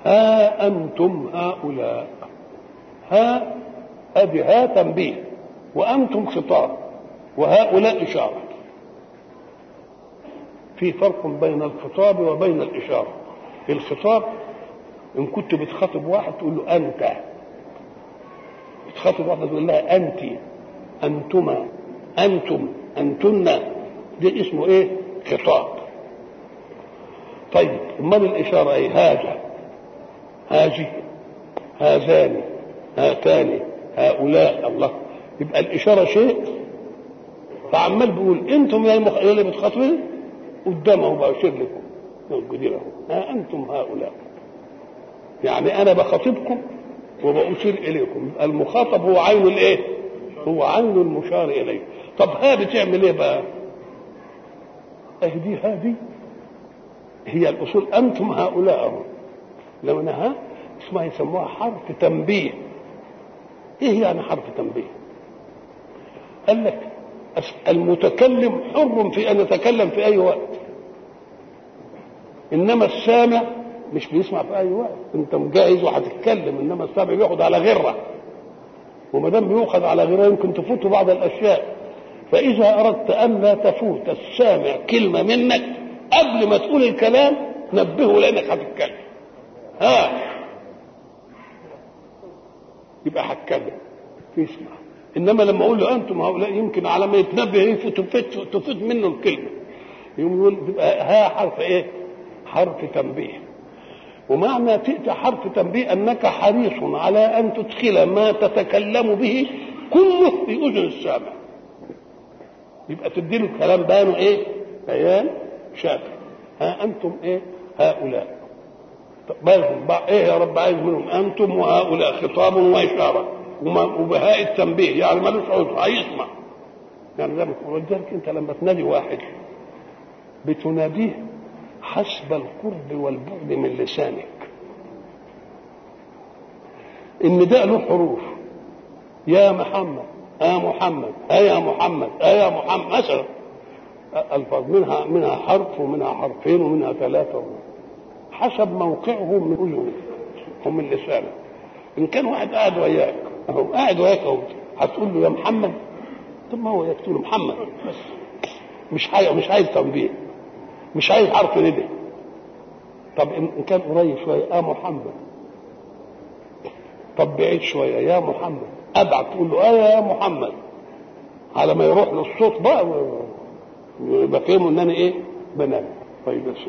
ها أنتم هؤلاء ها أدي ها تنبيه وأنتم خطاب وهؤلاء إشارة في فرق بين الخطاب وبين الإشارة الخطاب إن كنت بتخاطب واحد تقول له أنت بتخاطب واحدة تقول لها أنت أنتما أنتم أنتن ده اسمه إيه؟ خطاب طيب امال الاشاره ايه هذا هذه هذان هاتان هؤلاء الله يبقى الاشاره شيء فعمال بيقول انتم يا المخ... اللي بتخاطبين قدامه بشير لكم موجودين اهو ها انتم هؤلاء يعني انا بخاطبكم وبأشير اليكم المخاطب هو عين الايه هو عين المشار اليه طب ها بتعمل ايه بقى اهدي هذه هي الاصول انتم هؤلاء لو انها اسمها يسموها حرف تنبيه ايه يعني حرف تنبيه قال لك المتكلم حر في ان يتكلم في اي وقت انما السامع مش بيسمع في اي وقت انت مجهز وهتتكلم انما السامع بياخد على غره وما دام بيؤخذ على غره يمكن تفوت بعض الاشياء فاذا اردت ان لا تفوت السامع كلمه منك قبل ما تقول الكلام نبهه لانك هتتكلم ها يبقى هتكلم يسمع انما لما اقول له انتم هؤلاء يمكن على ما يتنبه يفوت تفوت منه الكلمه يقوم يقول تبقى ها حرف ايه؟ حرف تنبيه ومعنى تأتي حرف تنبيه انك حريص على ان تدخل ما تتكلم به كله في اذن السامع يبقى تديله الكلام بيانه ايه؟ بيان شافي ها انتم ايه هؤلاء طب ايه يا رب عايز منهم انتم وهؤلاء خطاب واشاره وبهاء التنبيه يعني ملوش عذر هيسمع يعني زي ولذلك انت لما تنادي واحد بتناديه حسب القرب والبعد من لسانك النداء له حروف يا محمد يا محمد يا محمد يا محمد مثلا الفاظ منها منها حرف ومنها حرفين ومنها ثلاثه حسب موقعه من اذنه ومن لسانه ان كان واحد قاعد وياك اهو قاعد وياك اهو هتقول له يا محمد طب ما هو يكتب له محمد بس مش عايز مش عايز تنبيه مش عايز حرف ندى طب ان كان قريب شويه يا محمد طب بعيد شويه يا محمد ابعد تقول له اه يا محمد على ما يروح له الصوت بقى يبقى فهموا ان انا ايه بنام طيب بس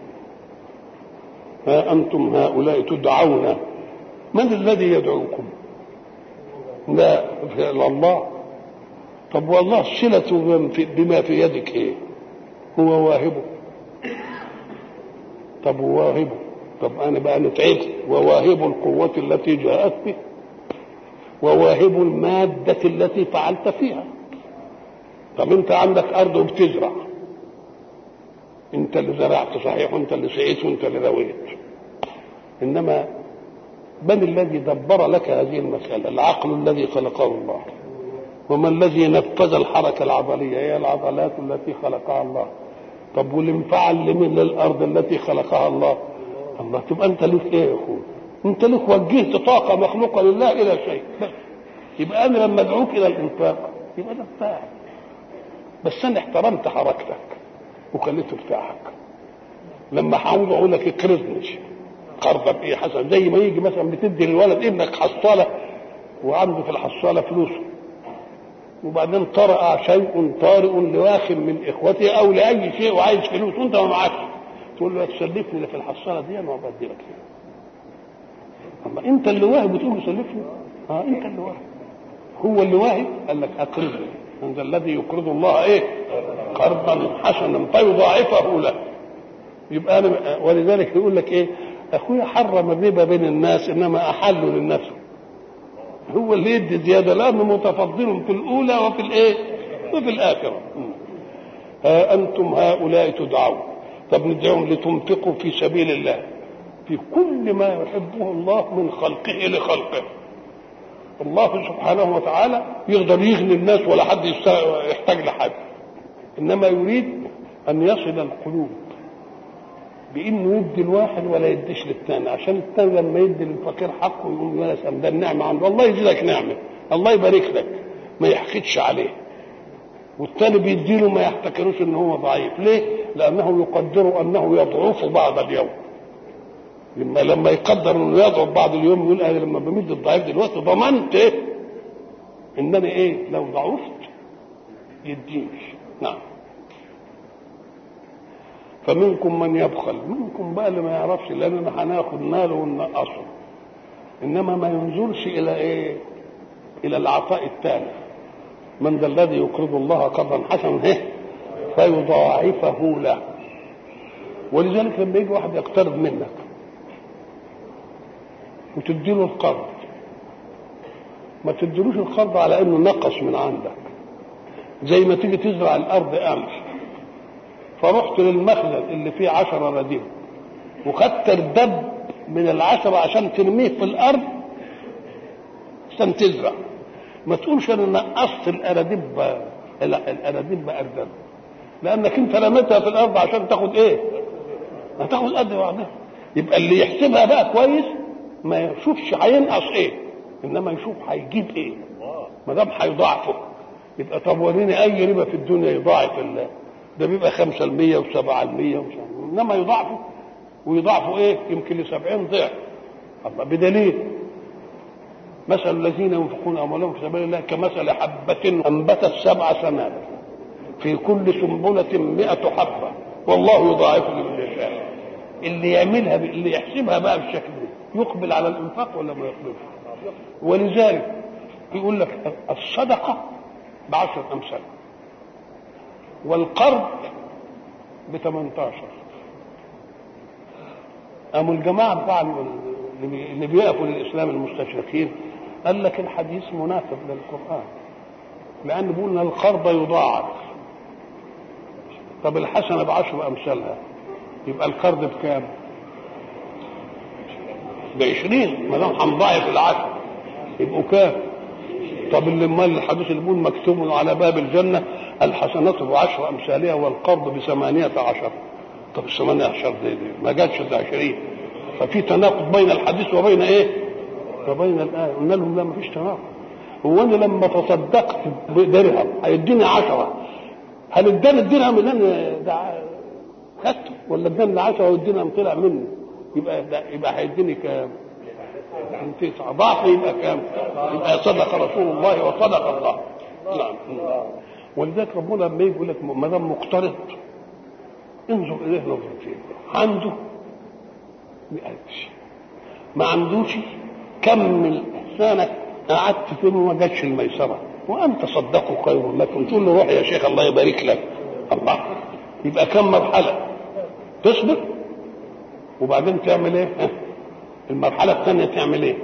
ها انتم هؤلاء تدعون من الذي يدعوكم لا الله طب والله صلة بما في يدك ايه هو واهبه طب واهبه طب انا بقى نتعبت وواهب القوة التي جاءت به وواهب المادة التي فعلت فيها طب انت عندك ارض وبتزرع انت اللي زرعت صحيح وانت اللي سقيت وانت اللي رويت انما من الذي دبر لك هذه المسألة العقل الذي خلقه الله وما الذي نفذ الحركة العضلية هي العضلات التي خلقها الله طب والانفعال لمن للأرض التي خلقها الله الله تبقى أنت لك إيه يا أخوي أنت لك وجهت طاقة مخلوقة لله إلى شيء بس يبقى أنا لما أدعوك إلى الإنفاق يبقى ده بتاعك بس أنا احترمت حركتك وخليته بتاعك لما هعوز أقول لك اقرضني قرضا بإيه حسن زي ما يجي مثلا بتدي للولد ابنك حصالة وعنده في الحصالة فلوس وبعدين طرأ شيء طارئ لواخ من اخوته او لاي شيء وعايز فلوس وانت ما معكش تقول له تسلفني اللي في الحصاله دي انا بدي لك اما انت اللي واهب وتقول له سلفني اه انت اللي واهب هو اللي واهب قال لك اقرضني عند الذي يقرض الله ايه قرضا حسنا فيضاعفه له يبقى انا ولذلك يقول لك ايه اخويا حرم الربا بين الناس انما احله للنفس هو اللي يدي زياده لانه متفضل في الاولى وفي الايه وفي الاخره ها انتم هؤلاء تدعون طب ندعوهم لتنفقوا في سبيل الله في كل ما يحبه الله من خلقه لخلقه الله سبحانه وتعالى يقدر يغني الناس ولا حد يحتاج لحد انما يريد ان يصل القلوب بانه يدي الواحد ولا يديش للثاني عشان الثاني لما يدي للفقير حقه يقول يا سلام ده النعمه عنده الله يزيدك نعمه الله يبارك لك ما يحقدش عليه والثاني بيديله ما يحتكروش ان هو ضعيف ليه لانه يقدر انه يضعف بعض اليوم لما لما يقدر انه يضعف بعض اليوم يقول انا لما بمد الضعيف دلوقتي ضمنت ايه انني ايه لو ضعفت يديني نعم فمنكم من يبخل منكم بقى اللي ما يعرفش لاننا هناخد ماله وننقصه انما ما ينظرش الى ايه الى العطاء التام من ذا الذي يقرض الله قرضا حسنا ايه فيضاعفه له ولذلك لما يجي واحد يقترض منك وتديله القرض ما تديلوش القرض على انه نقص من عندك زي ما تيجي تزرع الارض قمح فرحت للمخزن اللي فيه عشرة رديف وخدت الدب من العشرة عشان ترميه في الارض عشان تزرع ما تقولش انا نقصت الاناديب الاناديب اردب لانك انت رميتها في الارض عشان تاخد ايه؟ هتاخد قد بعضها يبقى اللي يحسبها بقى كويس ما يشوفش هينقص ايه انما يشوف هيجيب ايه ما دام هيضاعفه يبقى طب وريني اي ربا في الدنيا يضاعف الله ده بيبقى 5% و7% انما يضاعفه ويضاعفه ايه يمكن ل 70 ضعف الله بدليل مثل الذين ينفقون اموالهم في سبيل الله كمثل حبة انبتت سبع سنابل في كل سنبلة مئة حبة والله يضاعف لمن يشاء اللي يعملها اللي يحسبها بقى بالشكل ده يقبل على الانفاق ولا ما يقبلش ولذلك يقول لك الصدقة بعشرة أمثال والقرض ب 18 قاموا الجماعة بتاع اللي بيقفوا للإسلام المستشرقين قال لك الحديث مناسب للقرآن لأن بيقول إن القرض يضاعف طب الحسنة بعشر أمثالها يبقى القرض بكام؟ بعشرين ما دام هنضاعف العشر يبقوا كام؟ طب اللي امال الحديث اللي بيقول مكتوب على باب الجنة الحسنات بعشر أمثالها والقرض بثمانية عشر طب الثمانية عشر دي, دي ما جاتش ده عشرين ففي تناقض بين الحديث وبين ايه؟ وبين الآية قلنا لهم لا ما فيش تناقض هو أنا لما تصدقت بدرهم هيديني عشرة هل اداني الدرهم اللي انا ده خدته ولا اداني العشرة والدرهم طلع مني يبقى يبقى هيديني كام؟ تسعة ضعف يبقى كام؟ يبقى صدق رسول الله وصدق الله نعم ولذلك ربنا لما يجي يقول لك ما دام مقترض انظر اليه نظرتين عنده مئتش ما عندوش كمل احسانك قعدت فين وما جاتش الميسره وان تصدقوا خير لكم تقول له روح يا شيخ الله يبارك لك الله يبقى كم مرحله تصبر وبعدين تعمل ايه؟ المرحله الثانيه تعمل ايه؟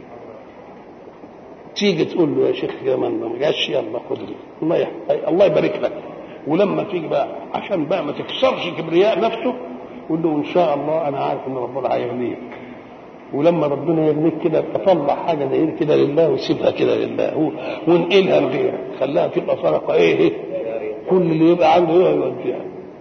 تيجي تقول له يا شيخ كمان ما جاش يلا خد لي الله يح... الله يبارك لك ولما تيجي بقى عشان بقى ما تكسرش كبرياء نفسه قول له ان شاء الله انا عارف ان ربنا هيغنيك ولما ربنا يغنيك كده تطلع حاجه زي كده لله وسيبها كده لله وانقلها لغيرك خليها تبقى صدقه ايه, إيه؟ كل اللي يبقى عنده يوديها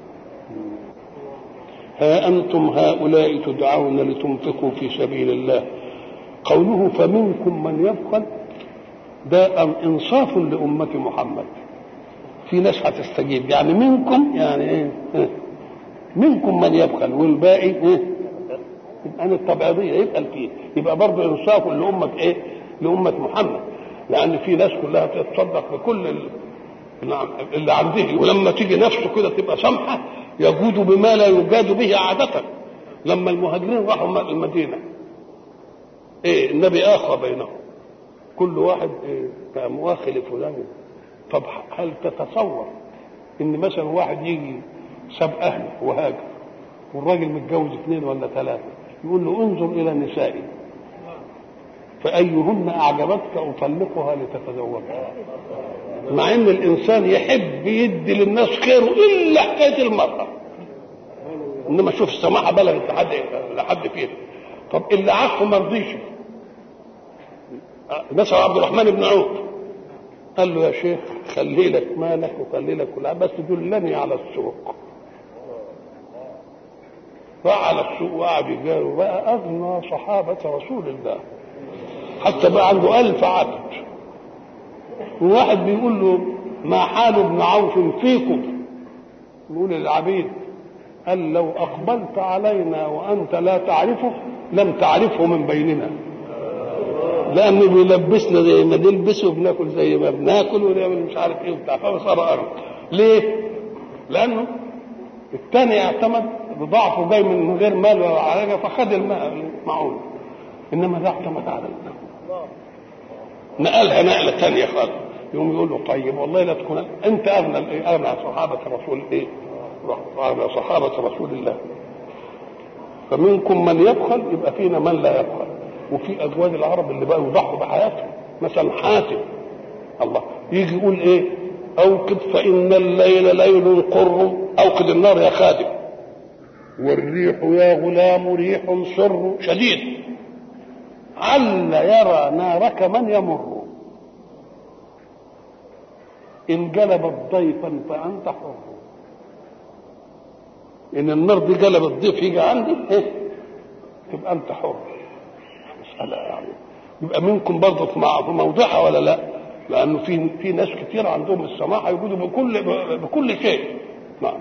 ها انتم هؤلاء تدعون لتنفقوا في سبيل الله قوله فمنكم من يبخل ده انصاف لأمة محمد في ناس هتستجيب يعني منكم يعني ايه منكم من يبخل والباقي ايه يبقى الطبيعية يبقى فيه يبقى برضه انصاف لأمة ايه لأمة محمد لأن في ناس كلها تتصدق بكل اللي عنده ولما تيجي نفسه كده تبقى سمحة يجود بما لا يجاد به عادة لما المهاجرين راحوا المدينة ايه النبي آخى بينهم كل واحد كمواخي لفلان طب هل تتصور ان مثلا واحد يجي ساب اهله وهاجر والراجل متجوز اثنين ولا ثلاثه يقول له انظر الى نسائي فايهن اعجبتك اطلقها لتتزوجها مع ان الانسان يحب يدي للناس خيره الا حكايه المراه انما شوف السماحه بلغت لحد لحد فين طب اللي عارفه ما رضيش مثلا عبد الرحمن بن عوف قال له يا شيخ خلي لك مالك وخلي لك كل بس دلني على السوق راح على السوق وقعد يجاري وبقى اغنى صحابه رسول الله حتى بقى عنده ألف عبد وواحد بيقول له ما حال ابن عوف فيكم يقول للعبيد قال لو أقبلت علينا وأنت لا تعرفه لم تعرفه من بيننا لأنه بيلبسنا زي ما نلبس وبناكل زي ما بناكل ونعمل مش عارف إيه وبتاع فصار أرض ليه؟ لأنه الثاني اعتمد بضعفه جاي من غير مال ولا حاجة فخد المعون إنما ده اعتمد على المال نقلها نقله ثانيه خالص يقوم يقول له طيب والله لا تكون انت اغنى اغنى صحابه رسول ايه؟ اغنى صحابه رسول الله فمنكم من يبخل يبقى فينا من لا يبخل وفي ازواج العرب اللي بقوا يضحوا بحياتهم مثلا حاتم الله يجي يقول ايه؟ اوقد فان الليل ليل قر اوقد النار يا خادم والريح يا غلام ريح سر شديد عل يرى نارك من يمر إن جلبت ضيفا فأنت حر إن النار دي جلبت ضيف يجي عندي إيه؟ تبقى أنت حر مسألة يعني يبقى منكم برضه في موضعها ولا لا؟ لأنه في في ناس كتير عندهم السماحة يقولوا بكل بكل شيء نعم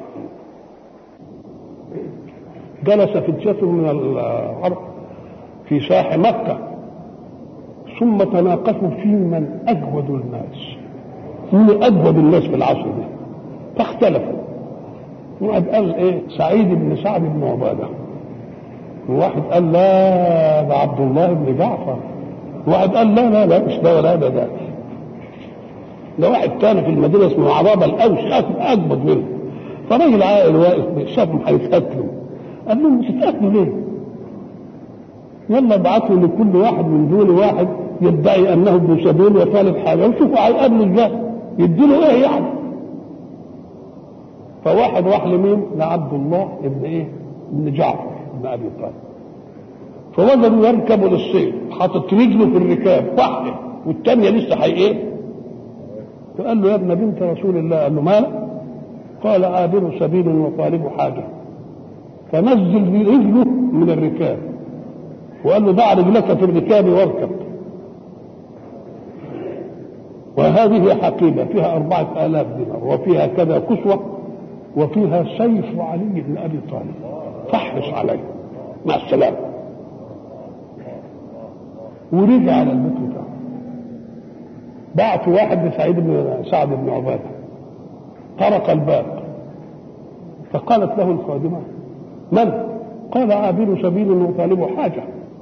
جلس فتية من العرب في ساح مكة ثم تناقشوا في من أجود الناس من أجود الناس في العصر ده فاختلفوا واحد قال ايه سعيد بن سعد بن عبادة وواحد قال لا ده عبد الله بن جعفر واحد قال لا لا لا مش ده ولا ده ده ده واحد تاني في المدينة اسمه عرابة الأوس أجمد منه فراجل عاقل واقف شافهم هيتقتلوا قال لهم تتقتلوا ليه؟ يلا ابعثوا لكل واحد من دول واحد يدعي انه ابن سبيل وطالب حاجه وشوفوا هيقابلوا ازاي يديله ايه يعني فواحد راح لمين؟ لعبد الله ابن ايه؟ ابن جعفر ابن ابي طالب فوجدوا يركبوا للصيد حاطط رجله في الركاب واحده والثانيه لسه هي ايه؟ فقال له يا ابن بنت رسول الله قال له مالك؟ قال عابر سبيل وطالب حاجه فنزل رجله من الركاب وقال له ضع رجلك في الركاب واركب وهذه حقيبة فيها أربعة آلاف دينار وفيها كذا كسوة وفيها سيف علي بن أبي طالب فاحرص عليه مع السلامة ورجع على البيت بتاعه بعت واحد لسعيد بن سعد بن عبادة طرق الباب فقالت له الخادمة من؟ قال عابر سبيل وطالب حاجة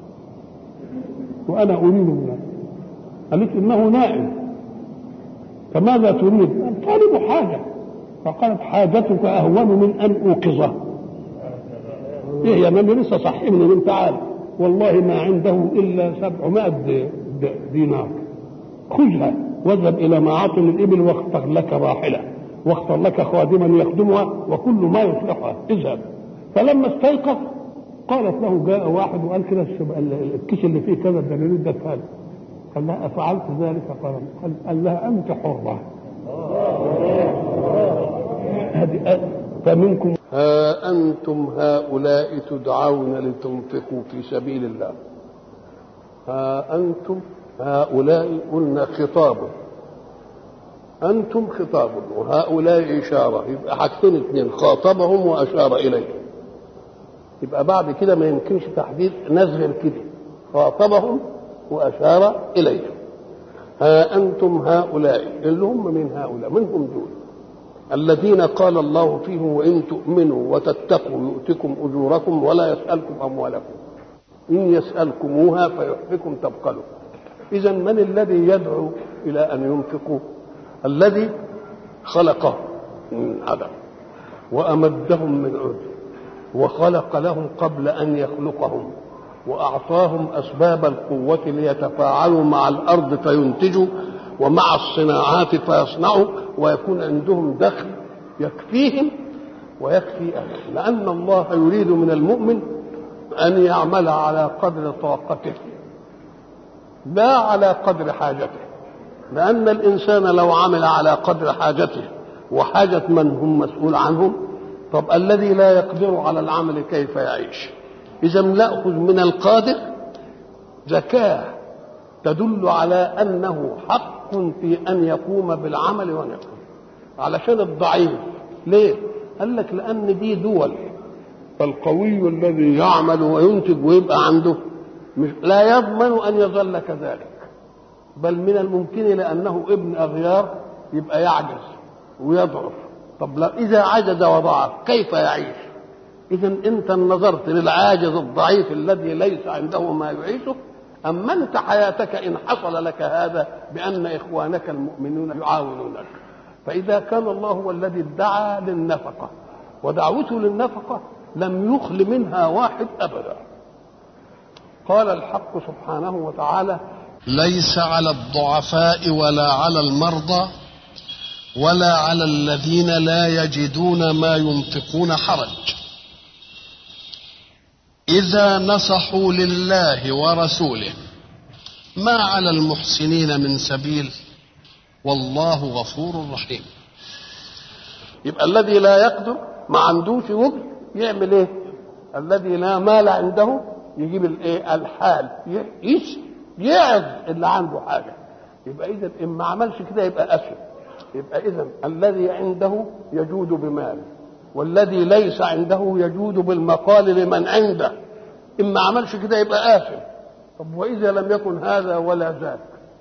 وأنا أريد منه قالت إنه نائم فماذا تريد؟ قال طالب حاجة فقالت حاجتك أهون من أن أوقظه إيه يا من لسه صحي من انت تعال والله ما عنده إلا سبعمائة دينار خذها واذهب إلى معاطن الإبل واختر لك راحلة واختر لك خادما يخدمها وكل ما يصلحها اذهب فلما استيقظ قالت له جاء واحد وقال كده الكيس اللي فيه كذا الدليل ده فعل قال لها أفعلت ذلك قال قال لها أنت حرة هذه فمنكم ها أنتم هؤلاء تدعون لتنفقوا في سبيل الله ها أنتم هؤلاء قلنا خطاب أنتم خطاب وهؤلاء إشارة يبقى حاجتين اثنين خاطبهم وأشار إليهم يبقى بعد كده ما يمكنش تحديد ناس غير كده خاطبهم وأشار إليهم ها أنتم هؤلاء اللي هم من هؤلاء منهم دول الذين قال الله فيهم وإن تؤمنوا وتتقوا يؤتكم أجوركم ولا يسألكم أموالكم إن يسألكموها فيحفكم تبقلوا إذا من الذي يدعو إلى أن ينفقوا الذي خلقهم من عدم وأمدهم من عذر وخلق لهم قبل أن يخلقهم وأعطاهم أسباب القوة ليتفاعلوا مع الأرض فينتجوا ومع الصناعات فيصنعوا ويكون عندهم دخل يكفيهم ويكفي أهلهم لأن الله يريد من المؤمن أن يعمل على قدر طاقته لا على قدر حاجته لأن الإنسان لو عمل على قدر حاجته وحاجة من هم مسؤول عنهم طب الذي لا يقدر على العمل كيف يعيش اذا ناخذ من القادر زكاه تدل على انه حق في ان يقوم بالعمل ونقوم علشان الضعيف ليه قال لك لان دي دول فالقوي الذي يعمل وينتج ويبقى عنده مش لا يضمن ان يظل كذلك بل من الممكن لانه ابن اغيار يبقى يعجز ويضعف طب لا اذا عجز وضعف كيف يعيش اذا انت نظرت للعاجز الضعيف الذي ليس عنده ما يعيشه امنت حياتك ان حصل لك هذا بان اخوانك المؤمنون يعاونونك فاذا كان الله هو الذي ادعى للنفقه ودعوته للنفقه لم يخل منها واحد ابدا قال الحق سبحانه وتعالى ليس على الضعفاء ولا على المرضى ولا على الذين لا يجدون ما ينفقون حرج اذا نصحوا لله ورسوله ما على المحسنين من سبيل والله غفور رحيم يبقى الذي لا يقدر ما عندوش وجه يعمل ايه الذي لا مال عنده يجيب الايه الحال يس يعظ اللي عنده حاجه يبقى اذا ان ما عملش كده يبقى اسف يبقى اذا الذي عنده يجود بمال والذي ليس عنده يجود بالمقال لمن عنده ان ما عملش كده يبقى آثم طب واذا لم يكن هذا ولا ذاك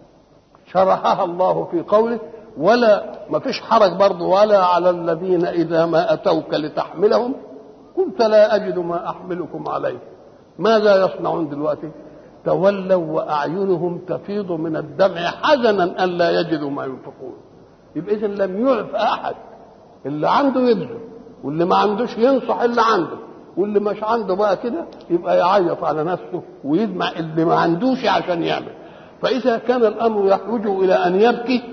شرحها الله في قوله ولا ما فيش حرج برضه ولا على الذين اذا ما اتوك لتحملهم قلت لا اجد ما احملكم عليه ماذا يصنعون دلوقتي تولوا واعينهم تفيض من الدمع حزنا الا يجدوا ما ينفقون يبقى اذا لم يعف احد اللي عنده يبذل واللي ما عندوش ينصح اللي عنده واللي مش عنده بقى كده يبقى يعيط على نفسه ويدمع اللي ما عندوش عشان يعمل فاذا كان الامر يحوج الى ان يبكي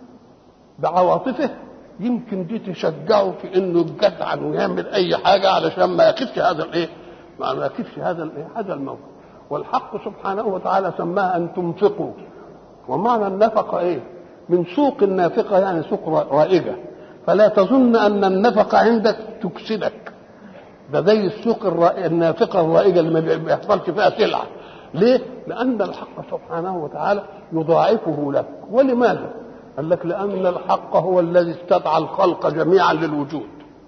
بعواطفه يمكن دي تشجعه في انه يجدعن ويعمل اي حاجه علشان ما يكفش هذا الايه؟ ما يكفش هذا الايه؟ هذا الموقف والحق سبحانه وتعالى سماها ان تنفقوا ومعنى النفقه ايه؟ من سوق النافقه يعني سوق رائجه فلا تظن ان النفقه عندك تكسبك ده زي السوق الرائجة النافقه الرائجه اللي ما بيحصلش فيها سلعه ليه؟ لان الحق سبحانه وتعالى يضاعفه لك ولماذا؟ قال لك لأن الحق هو الذي استدعى الخلق جميعا للوجود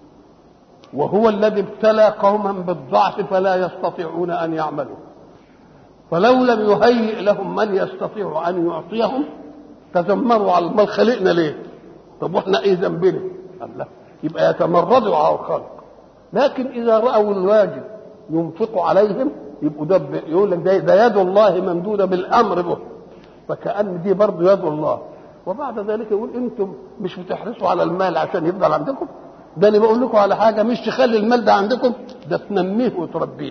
وهو الذي ابتلى قوما بالضعف فلا يستطيعون أن يعملوا فلو لم يهيئ لهم من يستطيع أن يعطيهم تذمروا على المال خلقنا ليه؟ طب واحنا ايه ذنبنا؟ قال لا يبقى يتمردوا على الخلق لكن إذا رأوا الواجب ينفق عليهم يبقوا ده يقول لك ده, ده يد الله ممدودة بالأمر به فكأن دي برضه يد الله وبعد ذلك يقول انتم مش بتحرصوا على المال عشان يفضل عندكم ده انا بقول لكم على حاجه مش تخلي المال ده عندكم ده تنميه وتربيه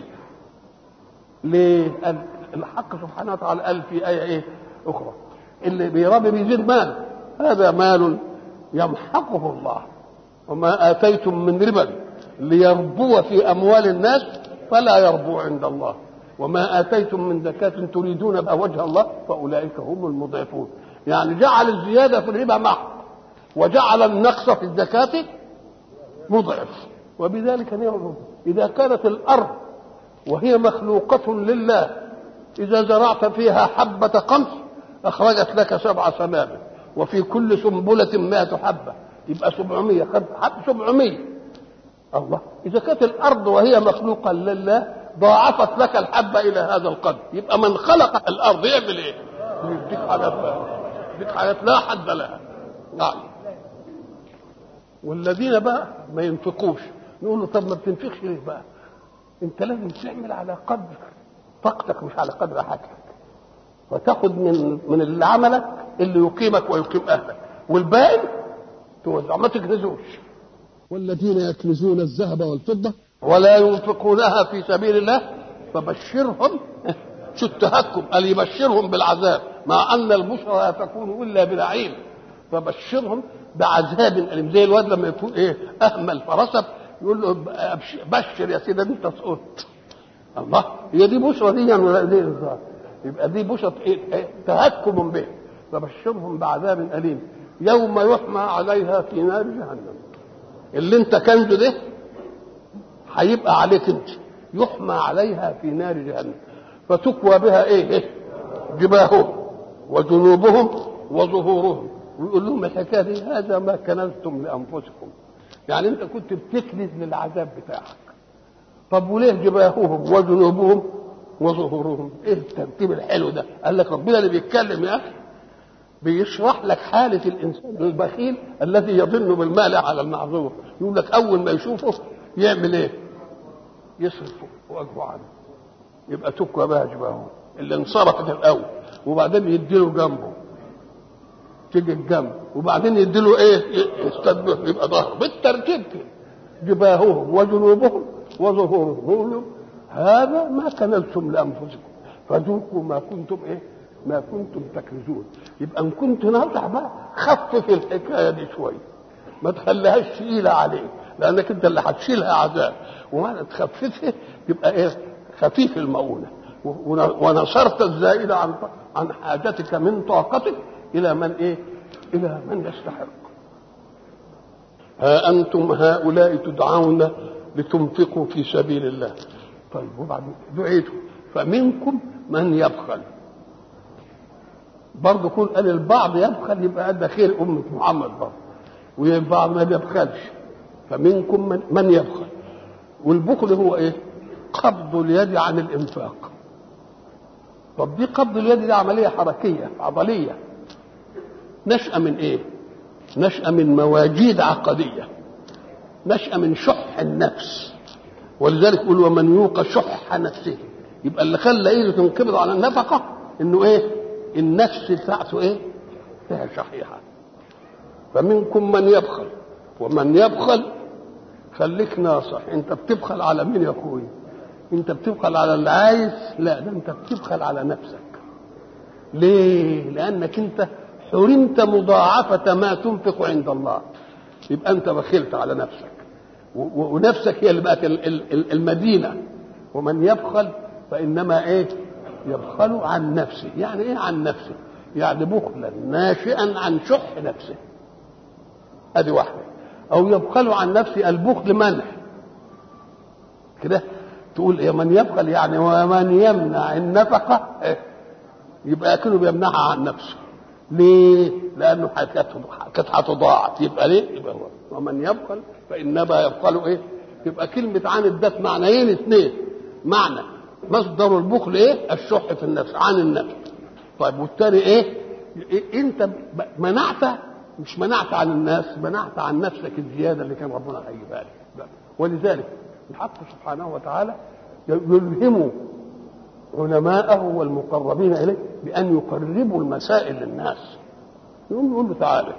ليه قال الحق سبحانه وتعالى قال في ايه ايه اخرى اللي بيربي بيزيد مال هذا مال يمحقه الله وما اتيتم من ربا ليربو في اموال الناس فلا يربو عند الله وما اتيتم من زكاه تريدون وجه الله فاولئك هم المضعفون يعني جعل الزياده في الربا محض وجعل النقص في الزكاه مضعف وبذلك نعم اذا كانت الارض وهي مخلوقه لله اذا زرعت فيها حبه قمح اخرجت لك سبع سنابل وفي كل سنبله مائة حبه يبقى سبعمية خد حب سبعمية الله إذا كانت الأرض وهي مخلوقة لله ضاعفت لك الحبة إلى هذا القدر يبقى من خلق الأرض يعمل إيه؟ يديك حاجات يديك حاجات لا حد لها نعم والذين بقى ما ينفقوش نقول له طب ما بتنفقش ليه بقى؟ أنت لازم تعمل على قدر طاقتك مش على قدر حاجتك وتاخد من من اللي عملك اللي يقيمك ويقيم أهلك والباقي توزع ما تكنزوش والذين يكنزون الذهب والفضة ولا ينفقونها في سبيل الله فبشرهم شو التهكم قال يبشرهم بالعذاب مع ان البشرى لا تكون الا بنعيم فبشرهم بعذاب اليم زي الواد لما يكون ايه اهمل فرسب يقول له بشر يا سيدي انت سقطت الله هي دي بشرى دي يعني ولا دي يبقى دي بشرى ايه تهكم به فبشرهم بعذاب اليم يوم يحمى عليها في نار جهنم اللي انت كنزه ده هيبقى عليك انت يحمى عليها في نار جهنم فتكوى بها ايه, إيه؟ جباههم وجنوبهم وظهورهم ويقول لهم الحكايه دي هذا ما كنزتم لانفسكم يعني انت كنت بتكنز للعذاب بتاعك طب وليه جباههم وجنوبهم وظهورهم ايه الترتيب الحلو ده قال لك ربنا اللي بيتكلم يا اخي بيشرح لك حالة الإنسان البخيل الذي يظن بالمال على المعذور يقول لك أول ما يشوفه يعمل إيه؟ يصرف وجهه عنه يبقى تكوى بها جباهه اللي انصرفت الأول وبعدين يديله جنبه تيجي الجنب وبعدين يديله إيه؟ يستدبه يبقى ظهره بالترتيب كده جباههم وجنوبهم وظهورهم يقول لهم هذا ما كنزتم لأنفسكم فذوقوا ما كنتم إيه؟ ما كنتم تكنزون يبقى ان كنت ناصح بقى خفف الحكايه دي شويه ما تخليهاش ثقيله عليك لانك انت اللي هتشيلها عذاب وما تخففها يبقى ايه خفيف المؤونه ونصرت الزائد عن عن حاجتك من طاقتك الى من ايه الى من يستحق ها انتم هؤلاء تدعون لتنفقوا في سبيل الله طيب وبعدين دعيتم فمنكم من يبخل برضه كل قال البعض يبخل يبقى ادى خير امه محمد برضه والبعض ما بيبخلش فمنكم من, من يبخل والبخل هو ايه؟ قبض اليد عن الانفاق طب دي قبض اليد دي عمليه حركيه عضليه نشأة من ايه؟ نشأة من مواجيد عقديه نشأة من شح النفس ولذلك يقول ومن يوق شح نفسه يبقى اللي خلى ايده تنقبض على النفقه انه ايه؟ النفس بتاعته ايه؟ فيها شحيحة فمنكم من يبخل ومن يبخل خليك ناصح انت بتبخل على مين يا اخوي؟ انت بتبخل على اللي عايز لا ده انت بتبخل على نفسك ليه؟ لانك انت حرمت مضاعفة ما تنفق عند الله يبقى انت بخلت على نفسك ونفسك هي اللي بقت المدينة ومن يبخل فإنما ايه؟ يبخل عن نفسه يعني ايه عن نفسه يعني بخلا ناشئا عن شح نفسه ادي واحده او يبخل عن نفسه البخل منع كده تقول ايه من يبخل يعني ومن يمنع النفقه إيه؟ يبقى كله بيمنعها عن نفسه ليه؟ لانه كانت هتضاعف يبقى ليه؟ يبقى هو ومن يبخل فانما يبخل ايه؟ يبقى كلمه عن ادت معنيين اثنين معنى مصدر البخل ايه؟ الشح في النفس عن النفس. طيب والتاني ايه؟ إيه؟ انت منعت مش منعت عن الناس منعت عن نفسك الزياده اللي كان ربنا هيجيبها لك. ولذلك الحق سبحانه وتعالى يلهم علماءه والمقربين اليه بان يقربوا المسائل للناس. يقوم يقول له تعالى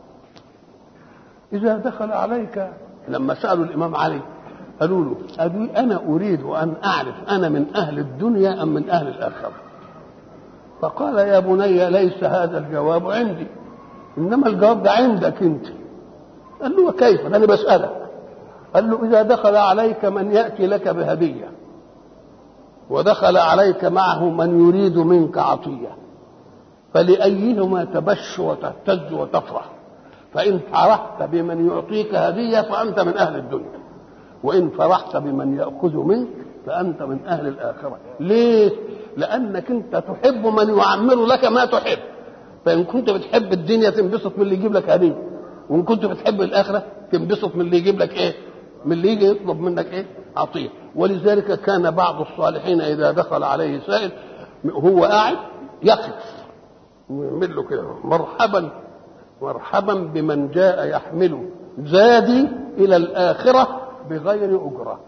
اذا دخل عليك لما سالوا الامام علي قالوا له أبي أنا أريد أن أعرف أنا من أهل الدنيا أم من أهل الآخرة فقال يا بني ليس هذا الجواب عندي إنما الجواب ده عندك أنت قال له وكيف أنا بسألك قال له إذا دخل عليك من يأتي لك بهدية ودخل عليك معه من يريد منك عطية فلأيهما تبش وتهتز وتفرح فإن فرحت بمن يعطيك هدية فأنت من أهل الدنيا وإن فرحت بمن يأخذ منك فأنت من أهل الآخرة ليه؟ لأنك أنت تحب من يعمر لك ما تحب فإن كنت بتحب الدنيا تنبسط من اللي يجيب لك هدية وإن كنت بتحب الآخرة تنبسط من اللي يجيب لك إيه؟ من اللي يجي يطلب منك إيه؟ عطية ولذلك كان بعض الصالحين إذا دخل عليه سائل هو قاعد يقف ويعمل له كده مرحبا مرحبا بمن جاء يحمله زادي إلى الآخرة بغير أجرة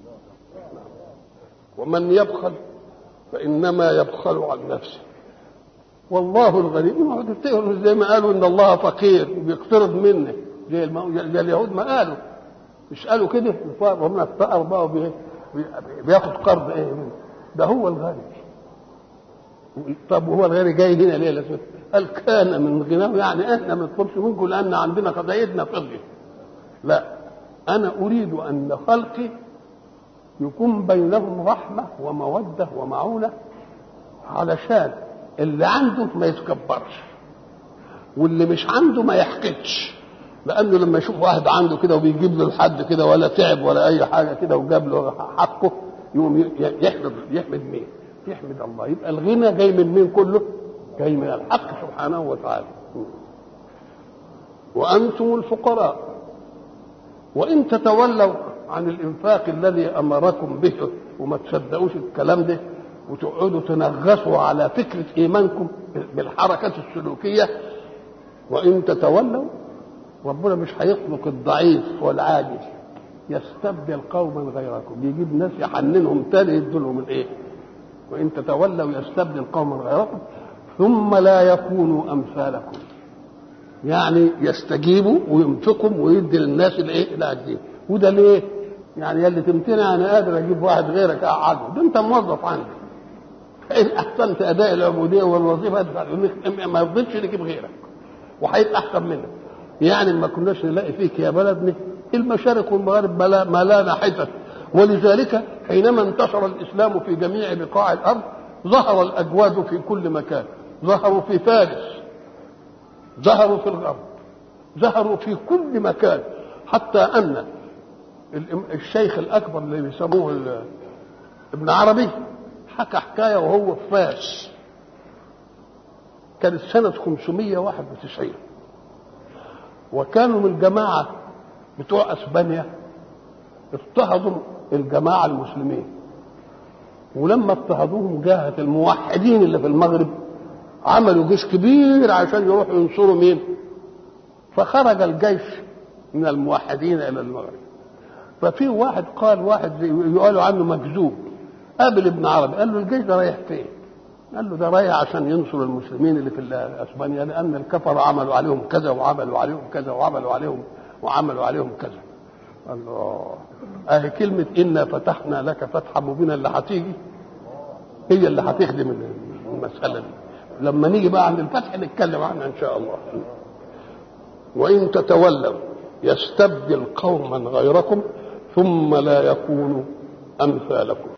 ومن يبخل فإنما يبخل عن نفسه والله الغني ما تفتكروا زي ما قالوا ان الله فقير وبيقترض منه زي, الم... زي اليهود ما قالوا مش قالوا كده ربنا افتقر بقى وبي... بياخد قرض ايه منه ده هو الغني طب وهو الغني جاي هنا ليه لسه قال كان من غناه يعني احنا ما نطلبش منكم لان عندنا قضايتنا فضي لا انا اريد ان خلقي يكون بينهم رحمه وموده ومعونه علشان اللي عنده ما يتكبرش واللي مش عنده ما يحقدش لانه لما يشوف واحد عنده كده وبيجيب له لحد كده ولا تعب ولا اي حاجه كده وجاب له حقه يقوم يحمد يحمد مين؟ يحمد الله يبقى الغنى جاي من مين كله؟ جاي من الحق سبحانه وتعالى وانتم الفقراء وان تتولوا عن الانفاق الذي امركم به وما تصدقوش الكلام ده وتقعدوا تنغصوا على فكره ايمانكم بالحركات السلوكيه وان تتولوا ربنا مش هيخلق الضعيف والعاجز يستبدل قوما غيركم يجيب ناس يحننهم تاني يدلهم الايه وان تتولوا يستبدل قوما غيركم ثم لا يكونوا امثالكم يعني يستجيبوا وينفقوا ويدي للناس الايه العاجزين وده ليه؟ يعني يلي تمتنع انا قادر اجيب واحد غيرك اقعده ده انت موظف عندي فان احسنت اداء العبوديه والوظيفه ما يفضلش نجيب غيرك وهيبقى احسن منك يعني ما كناش نلاقي فيك يا بلدنا المشارق والمغارب ملانا حتت ولذلك حينما انتشر الاسلام في جميع بقاع الارض ظهر الاجواد في كل مكان ظهروا في فارس ظهروا في الغرب ظهروا في كل مكان حتى ان الشيخ الاكبر اللي بيسموه ابن عربي حكى حكايه وهو في فاس كانت سنه 591 وكانوا من الجماعه بتوع اسبانيا اضطهدوا الجماعه المسلمين ولما اضطهدوهم جاءت الموحدين اللي في المغرب عملوا جيش كبير عشان يروحوا ينصروا مين فخرج الجيش من الموحدين الى المغرب ففي واحد قال واحد يقالوا عنه مكذوب قابل ابن عربي قال له الجيش ده رايح فين قال له ده رايح عشان ينصر المسلمين اللي في اسبانيا لان الكفر عملوا عليهم كذا وعملوا عليهم كذا وعملوا عليهم وعملوا عليهم كذا قال له اهي كلمه انا فتحنا لك فتحا مبينا اللي هتيجي هي اللي هتخدم المساله دي لما نيجي بقى عند الفتح نتكلم عنها ان شاء الله وان تتولوا يستبدل قوما غيركم ثم لا يكونوا امثالكم